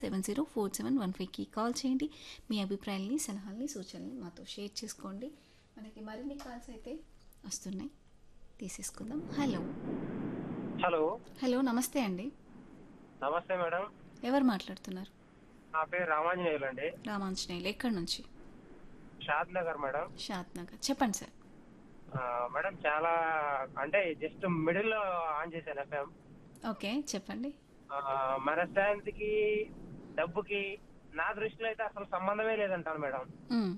seven zero four seven one ఫైవ్కి call చేయండి మీ అభిప్రాయాల్ని సలహాల్ని సూచనల్ని మాతో షేర్ చేసుకోండి మనకి మరిన్ని కాల్స్ అయితే వస్తున్నాయి తీసేసుకుందాం హలో హలో హలో నమస్తే అండి నమస్తే మేడం ఎవరు మాట్లాడుతున్నారు నా పేరు రామాంజనేయులు అండి రామాంజనేయులు ఎక్కడి నుంచి Shadnagar madam Shadnagar చెప్పండి సార్ ఆ, మేడం చాలా అంటే జస్ట్ మిడిల్ లో ఆన్ చేశాను ఎఫ్ఎం ఓకే చెప్పండి మనశ్శాంతికి డబ్బుకి నా దృష్టిలో అయితే అసలు సంబంధమే లేదంటాను మేడం మ్,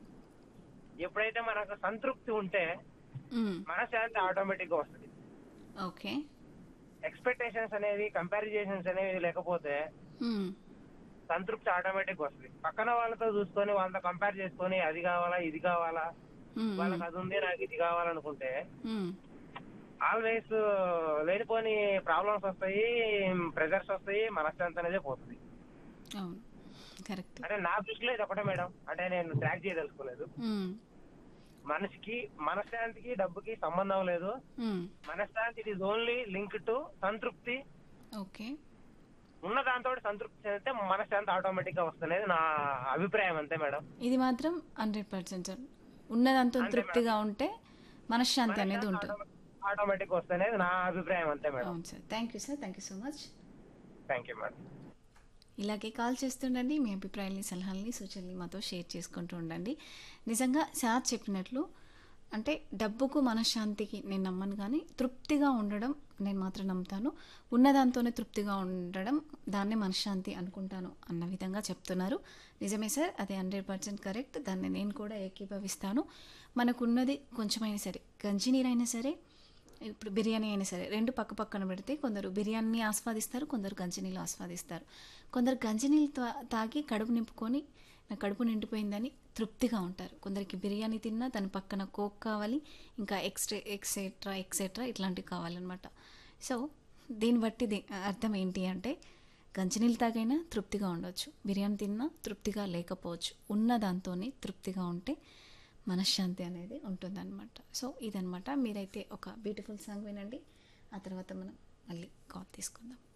ఎప్పుడైతే మనకు సంతృప్తి ఉంటే మ్, మనశ్శాంతి ఆటోమేటిక్ గా వస్తుంది ఓకే ఎక్స్పెక్టేషన్స్ అనేవి కంపారిజేషన్స్ అనేవి లేకపోతే మ్, సంతృప్తి ఆటోమేటిక్ వస్తుంది పక్కన వాళ్ళతో చూసుకొని వాళ్ళతో కంపేర్ చేసుకొని అది కావాలా ఇది కావాలా మ్, వాళ్ళకి అది ఉంది నాకు ఇది కావాలనుకుంటే మ్, ఆల్వేస్ లేనిపోని ప్రాబ్లమ్స్ వస్తాయి ప్రెజర్స్ వస్తాయి మనశ్శాంతి అనేది పోతుంది అవును కరెక్ట్ అంటే నా దృష్టిలో ఇది ఒకటే మేడం అంటే నేను ట్రాక్ చేయదలుచుకోలేదు మ్, మనిషికి మనశ్శాంతికి డబ్బుకి సంబంధం లేదు మ్, మనశ్శాంతి it is only link to సంతృప్తి ఓకే ఉన్న దాంతో సంతృప్తి చెందితే మనశ్శాంతి ఆటోమేటిక్ గా వస్తుంది నా అభిప్రాయం అంతే మేడం ఇది మాత్రం హండ్రెడ్ పర్సెంట్ సార్ ఉన్నదంతా అంతే తృప్తిగా ఉంటే మనశ్శాంతి అనేది ఉంటుంది ఆటోమేటిక్ వస్తుంది నా అభిప్రాయం అంతే మేడం అవును sir thank you sir thank you so much thank you madam ఇలాగే కాల్ చేస్తుండండి మీ అభిప్రాయాల్ని సలహాలని సూచనల్ని మాతో షేర్ చేసుకుంటూ ఉండండి నిజంగా సార్ చెప్పినట్లు అంటే డబ్బుకు మనశ్శాంతికి నేను నమ్మను కానీ తృప్తిగా ఉండడం నేను మాత్రం నమ్ముతాను ఉన్నదాంతోనే తృప్తిగా ఉండడం దాన్నే మనశ్శాంతి అనుకుంటాను అన్న విధంగా చెప్తున్నారు నిజమే సార్ అది హండ్రెడ్ పర్సెంట్ కరెక్ట్ దాన్ని నేను కూడా ఏకీభవిస్తాను మనకున్నది కొంచెమైనా సరే గంజినీరైనా సరే ఇప్పుడు బిర్యానీ అయినా సరే రెండు పక్క పక్కన పెడితే కొందరు బిర్యానీని ఆస్వాదిస్తారు కొందరు గంజినీళ్ళు ఆస్వాదిస్తారు కొందరు గంజినీళ్ళు తా తాగి కడుపు నింపుకొని నా కడుపు నిండిపోయిందని తృప్తిగా ఉంటారు కొందరికి బిర్యానీ తిన్నా దాని పక్కన కోక్ కావాలి ఇంకా ఎక్స్ట్రా ఎక్సెట్రా ఎక్సెట్రా ఇట్లాంటివి కావాలన్నమాట సో దీన్ని బట్టి ది- అర్థం ఏంటి అంటే గంజినీళ్ళు తాగైనా తృప్తిగా ఉండొచ్చు బిర్యానీ తిన్నా తృప్తిగా లేకపోవచ్చు ఉన్న దాంతోనే తృప్తిగా ఉంటే మనశ్శాంతి అనేది ఉంటుందన్నమాట సో ఇదనమాట మీరైతే ఒక బ్యూటిఫుల్ సాంగ్ వినండి ఆ తర్వాత మనం మళ్ళీ కాల్ తీసుకుందాం